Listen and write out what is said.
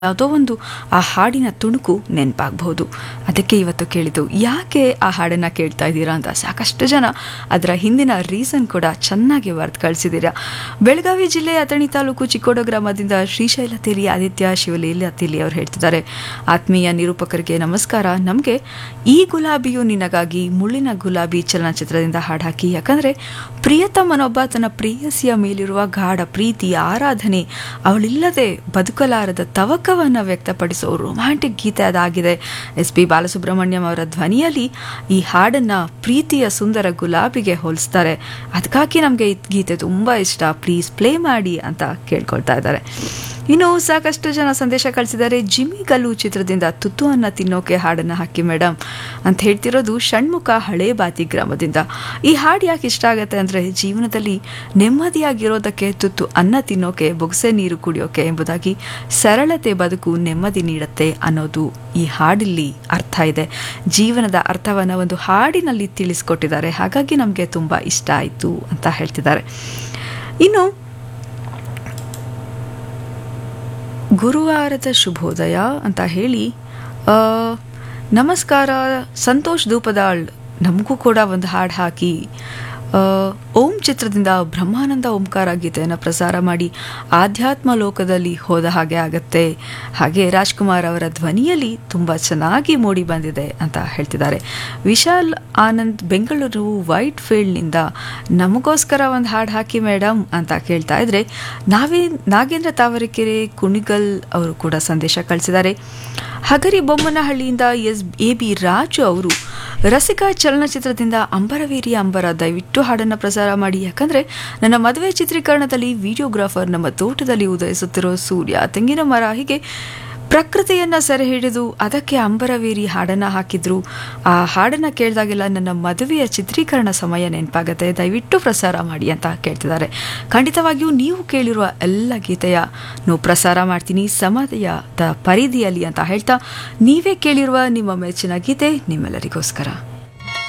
ಯಾವುದೋ ಒಂದು ಆ ಹಾಡಿನ ತುಣುಕು ನೆನಪಾಗಬಹುದು ಅದಕ್ಕೆ ಇವತ್ತು ಕೇಳಿದ್ದು ಯಾಕೆ ಆ ಹಾಡನ್ನು ಕೇಳ್ತಾ ಇದ್ದೀರಾ ಅಂತ ಸಾಕಷ್ಟು ಜನ ಅದರ ಹಿಂದಿನ ರೀಸನ್ ಕೂಡ ಚೆನ್ನಾಗಿ ಬರೆದು ಕಳಿಸಿದ್ದೀರಾ ಬೆಳಗಾವಿ ಜಿಲ್ಲೆ ಅಥಣಿ ತಾಲೂಕು ಚಿಕ್ಕೋಡ ಗ್ರಾಮದಿಂದ ಶ್ರೀಶೈಲ ತೇಲಿ ಆದಿತ್ಯ ಶಿವಲೀಲ ತೇಲಿ ಅವರು ಹೇಳ್ತಿದ್ದಾರೆ ಆತ್ಮೀಯ ನಿರೂಪಕರಿಗೆ ನಮಸ್ಕಾರ ನಮಗೆ ಈ ಗುಲಾಬಿಯು ನಿನಗಾಗಿ ಮುಳ್ಳಿನ ಗುಲಾಬಿ ಚಲನಚಿತ್ರದಿಂದ ಹಾಡು ಹಾಕಿ ಯಾಕಂದರೆ ಪ್ರಿಯತಮನೊಬ್ಬ ತನ್ನ ಪ್ರೇಯಸಿಯ ಮೇಲಿರುವ ಗಾಢ ಪ್ರೀತಿ ಆರಾಧನೆ ಅವಳಿಲ್ಲದೆ ಬದುಕಲಾರದ ತವಕವನ್ನು ವ್ಯಕ್ತಪಡಿಸೋ ರೊಮ್ಯಾಂಟಿಕ್ ಗೀತೆ ಅದಾಗಿದೆ ಎಸ್ ಪಿ ಬಾಲಸುಬ್ರಹ್ಮಣ್ಯಂ ಅವರ ಧ್ವನಿಯಲ್ಲಿ ಈ ಹಾಡನ್ನು ಪ್ರೀತಿಯ ಸುಂದರ ಗುಲಾಬಿಗೆ ಹೋಲಿಸ್ತಾರೆ ಅದಕ್ಕಾಗಿ ನಮಗೆ ಈ ಗೀತೆ ತುಂಬ ಇಷ್ಟ ಪ್ಲೀಸ್ ಪ್ಲೇ ಮಾಡಿ ಅಂತ ಕೇಳ್ಕೊಳ್ತಾ ಇದ್ದಾರೆ ಇನ್ನು ಸಾಕಷ್ಟು ಜನ ಸಂದೇಶ ಕಳಿಸಿದ್ದಾರೆ ಜಿಮ್ಮಿ ಗಲ್ಲು ಚಿತ್ರದಿಂದ ತುತ್ತು ಅನ್ನ ತಿನ್ನೋಕೆ ಹಾಡನ್ನು ಹಾಕಿ ಮೇಡಮ್ ಅಂತ ಹೇಳ್ತಿರೋದು ಷಣ್ಮುಖ ಹಳೇ ಬಾತಿ ಗ್ರಾಮದಿಂದ ಈ ಹಾಡು ಯಾಕೆ ಇಷ್ಟ ಆಗುತ್ತೆ ಅಂದರೆ ಜೀವನದಲ್ಲಿ ನೆಮ್ಮದಿಯಾಗಿರೋದಕ್ಕೆ ತುತ್ತು ಅನ್ನ ತಿನ್ನೋಕೆ ಬೊಗಸೆ ನೀರು ಕುಡಿಯೋಕೆ ಎಂಬುದಾಗಿ ಸರಳತೆ ಬದುಕು ನೆಮ್ಮದಿ ನೀಡುತ್ತೆ ಅನ್ನೋದು ಈ ಹಾಡಿಲ್ಲಿ ಅರ್ಥ ಇದೆ ಜೀವನದ ಅರ್ಥವನ್ನು ಒಂದು ಹಾಡಿನಲ್ಲಿ ತಿಳಿಸ್ಕೊಟ್ಟಿದ್ದಾರೆ ಹಾಗಾಗಿ ನಮಗೆ ತುಂಬ ಇಷ್ಟ ಆಯಿತು ಅಂತ ಹೇಳ್ತಿದ್ದಾರೆ ಇನ್ನು ಗುರುವಾರದ ಶುಭೋದಯ ಅಂತ ಹೇಳಿ ಆ, ನಮಸ್ಕಾರ ಸಂತೋಷ್ ಧೂಪದಾಳ್ ನಮಗೂ ಕೂಡ ಒಂದು ಹಾಡು ಹಾಕಿ ಆ, ಓಂ ಚಿತ್ರದಿಂದ ಬ್ರಹ್ಮಾನಂದ ಓಂಕಾರ ಗೀತೆಯನ್ನು ಪ್ರಸಾರ ಮಾಡಿ ಆಧ್ಯಾತ್ಮ ಲೋಕದಲ್ಲಿ ಹೋದ ಹಾಗೆ ಆಗತ್ತೆ ಹಾಗೆ ರಾಜ್ಕುಮಾರ್ ಅವರ ಧ್ವನಿಯಲ್ಲಿ ತುಂಬ ಚೆನ್ನಾಗಿ ಮೂಡಿ ಬಂದಿದೆ ಅಂತ ಹೇಳ್ತಿದ್ದಾರೆ ವಿಶಾಲ್ ಆನಂದ್ ಬೆಂಗಳೂರು ವೈಟ್ ಫೀಲ್ಡ್ನಿಂದ ನಮಗೋಸ್ಕರ ಒಂದು ಹಾಡು ಹಾಕಿ ಮೇಡಮ್ ಅಂತ ಕೇಳ್ತಾ ಇದ್ರೆ ನಾವೇ ನಾಗೇಂದ್ರ ತಾವರೆಕೆರೆ ಕುಣಿಗಲ್ ಅವರು ಕೂಡ ಸಂದೇಶ ಕಳಿಸಿದ್ದಾರೆ ಹಗರಿ ಬೊಮ್ಮನಹಳ್ಳಿಯಿಂದ ಎಸ್ ಎ ಬಿ ರಾಜು ಅವರು ರಸಿಕಾ ಚಲನಚಿತ್ರದಿಂದ ಅಂಬರವೇರಿ ಅಂಬರ ದಯವಿಟ್ಟು ಹಾಡನ್ನು ಪ್ರಸಾರ ಮಾಡಿ ಯಾಕಂದ್ರೆ ನನ್ನ ಮದುವೆ ಚಿತ್ರೀಕರಣದಲ್ಲಿ ವಿಡಿಯೋಗ್ರಾಫರ್ ನಮ್ಮ ತೋಟದಲ್ಲಿ ಉದಯಿಸುತ್ತಿರೋ ಸೂರ್ಯ ತೆಂಗಿನ ಮರ ಹೀಗೆ ಪ್ರಕೃತಿಯನ್ನ ಸೆರೆ ಹಿಡಿದು ಅದಕ್ಕೆ ಅಂಬರವೇರಿ ಹಾಡನ್ನ ಹಾಕಿದ್ರು ಆ ಹಾಡನ್ನ ಕೇಳಿದಾಗೆಲ್ಲ ನನ್ನ ಮದುವೆಯ ಚಿತ್ರೀಕರಣ ಸಮಯ ನೆನಪಾಗತ್ತೆ ದಯವಿಟ್ಟು ಪ್ರಸಾರ ಮಾಡಿ ಅಂತ ಕೇಳ್ತಿದ್ದಾರೆ ಖಂಡಿತವಾಗಿಯೂ ನೀವು ಕೇಳಿರುವ ಎಲ್ಲ ಗೀತೆಯ ನೀವು ಪ್ರಸಾರ ಮಾಡ್ತೀನಿ ಸಮಯದ ಪರಿಧಿಯಲ್ಲಿ ಅಂತ ಹೇಳ್ತಾ ನೀವೇ ಕೇಳಿರುವ ನಿಮ್ಮ ಮೆಚ್ಚಿನ ಗೀತೆ ನಿಮ್ಮೆಲ್ಲರಿಗೋಸ್ಕರ